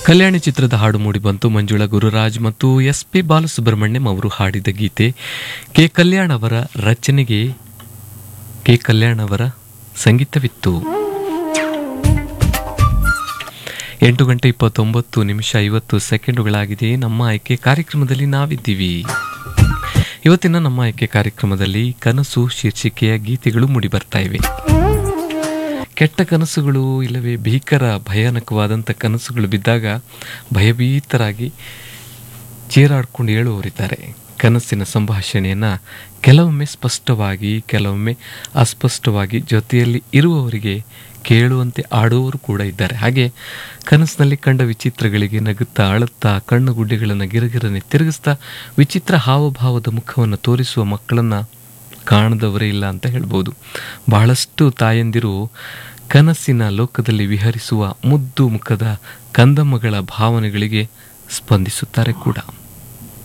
ಕಲ್ಯಾಣಿ ಚಿತ್ರದ ಹಾಡು ಮೂಡಿಬಂತು ಮಂಜುಳಾ ಗುರುರಾಜ್ ಮತ್ತು ಎಸ್ ಪಿ ಬಾಲಸುಬ್ರಹ್ಮಣ್ಯಂ ಅವರು ಹಾಡಿದ ಗೀತೆ ಕೆ ಕಲ್ಯಾಣ್ ಅವರ ರಚನೆಗೆ ಕೆ ಕಲ್ಯಾಣ್ ಅವರ ಸಂಗೀತವಿತ್ತು ಎಂಟು ಗಂಟೆ ಇಪ್ಪತ್ತೊಂಬತ್ತು ನಿಮಿಷ ಐವತ್ತು ಸೆಕೆಂಡುಗಳಾಗಿದೆ ನಮ್ಮ ಆಯ್ಕೆ ಕಾರ್ಯಕ್ರಮದಲ್ಲಿ ನಾವಿದ್ದೀವಿ ಇವತ್ತಿನ ನಮ್ಮ ಆಯ್ಕೆ ಕಾರ್ಯಕ್ರಮದಲ್ಲಿ ಕನಸು ಶೀರ್ಷಿಕೆಯ ಗೀತೆಗಳು ಮೂಡಿ ಬರ್ತಾ ಇವೆ ಕೆಟ್ಟ ಕನಸುಗಳು ಇಲ್ಲವೇ ಭೀಕರ ಭಯಾನಕವಾದಂಥ ಕನಸುಗಳು ಬಿದ್ದಾಗ ಭಯಭೀತರಾಗಿ ಚೀರಾಡ್ಕೊಂಡು ಹೇಳುವವರಿದ್ದಾರೆ ಕನಸಿನ ಸಂಭಾಷಣೆಯನ್ನು ಕೆಲವೊಮ್ಮೆ ಸ್ಪಷ್ಟವಾಗಿ ಕೆಲವೊಮ್ಮೆ ಅಸ್ಪಷ್ಟವಾಗಿ ಜೊತೆಯಲ್ಲಿ ಇರುವವರಿಗೆ ಕೇಳುವಂತೆ ಆಡುವವರು ಕೂಡ ಇದ್ದಾರೆ ಹಾಗೆ ಕನಸಿನಲ್ಲಿ ಕಂಡ ವಿಚಿತ್ರಗಳಿಗೆ ನಗುತ್ತಾ ಅಳುತ್ತಾ ಕಣ್ಣು ಗುಡ್ಡೆಗಳನ್ನು ಗಿರಗಿರನೆ ತಿರುಗಿಸ್ತಾ ವಿಚಿತ್ರ ಹಾವಭಾವದ ಮುಖವನ್ನು ತೋರಿಸುವ ಮಕ್ಕಳನ್ನು ಕಾಣದವರೇ ಇಲ್ಲ ಅಂತ ಹೇಳ್ಬೋದು ಬಹಳಷ್ಟು ತಾಯಂದಿರು ಕನಸಿನ ಲೋಕದಲ್ಲಿ ವಿಹರಿಸುವ ಮುದ್ದು ಮುಖದ ಕಂದಮ್ಮಗಳ ಭಾವನೆಗಳಿಗೆ ಸ್ಪಂದಿಸುತ್ತಾರೆ ಕೂಡ